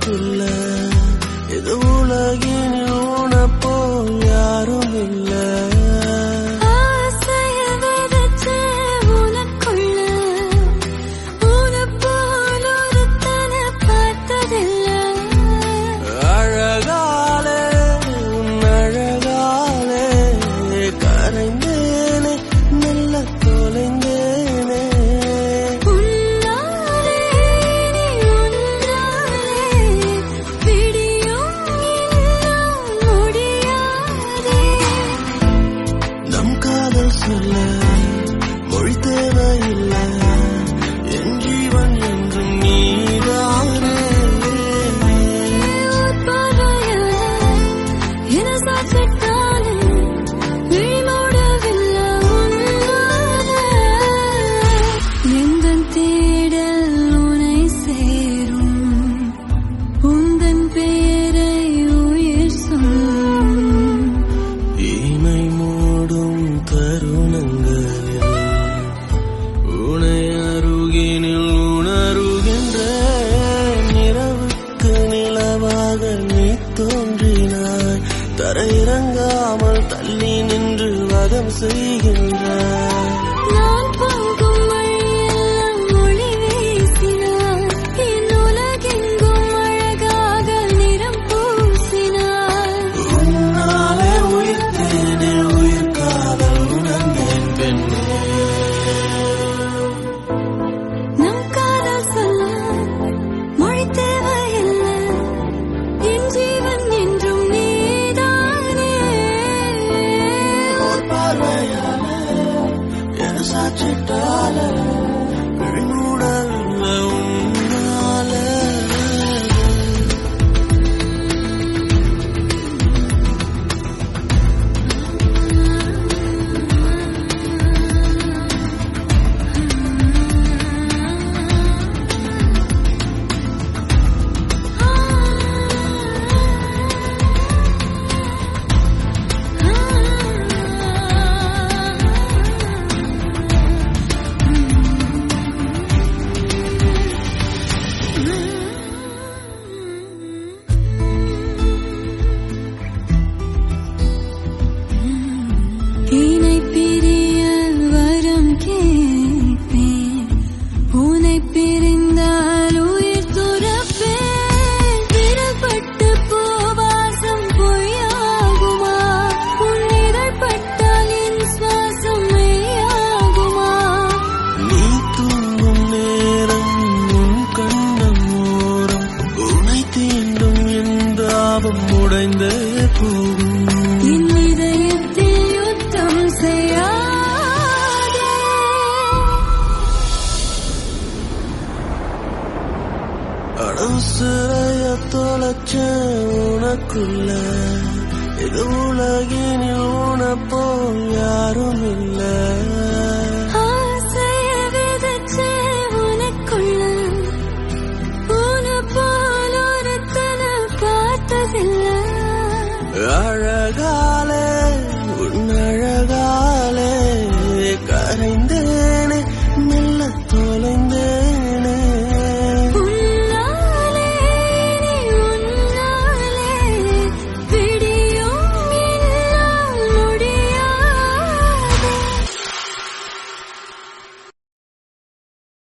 உனக்குள்ள இது உலகினில் உனப்போ யாரும் இல்ல ஆசைய விதைச்ச உனக்குள்ள உனப்போல் ஒருத்தனை பார்த்ததில்லை அழகாலே உன் அழகாலே கரைந்தேனே மெல்ல தொலைந்தேனே உன்னாலே நீ உன்னாலே விடியும் இன்னும் முடியாதே நம் காதல் சொல்ல மொழி தேவையில்லை என் ஜீவன் என்றும் நீதானே ஊர் பார்வையால என சாட்சித்தானே விழிமூடவில்லை உன்னால எந்தன் தேடல் உனை சேரும் உந்தன் பெயரை உயிர் சொல்லும் இமை மூடும் தருணங்களில் உனை அருகினில் உணருகின்ற நிறவுக்கு நிலவாக நீ தோன்றினாய் தரையிறங்காமல் தள்ளி நின்று வதம் செய்கின்றாய் நான் போகும் வழியெல்லாம் ஒளி வீசினாய் என் உலகெங்கும் அழகாக நிறம் பூசினாய் உன்னாலே உயிர்த்தேனே உயிர் காதல் உணர்ந்தேன் பெண்ணே நம் காதல் சொல்ல மொழி தேவையில்லை என் ஜீவன் என்றும் நீதானே ஒரு பார்வையால என சாட்சிட்டால விழிமூடவில்ல உன்னால இணை பிரிய வரம் கேட்பேன் உனை பிரிந்தால் உயிர் துறப்பேன் விரல்பட்டு போவாசம் பொய்யாகுமா உன் இதழ்பட்டால் என் சுவாசம் மெய்யாகுமா நீ தூங்கும் நேரம் உன் கண்ணம் ஓரம் உனை தீண்டும் என் தாபம் உடைந்தே போகும் என் இதயத்தில் யுத்தம் செய்யாதே அடவுசிறைய தொலைச்ச உனக்குள்ள இது உலகினில்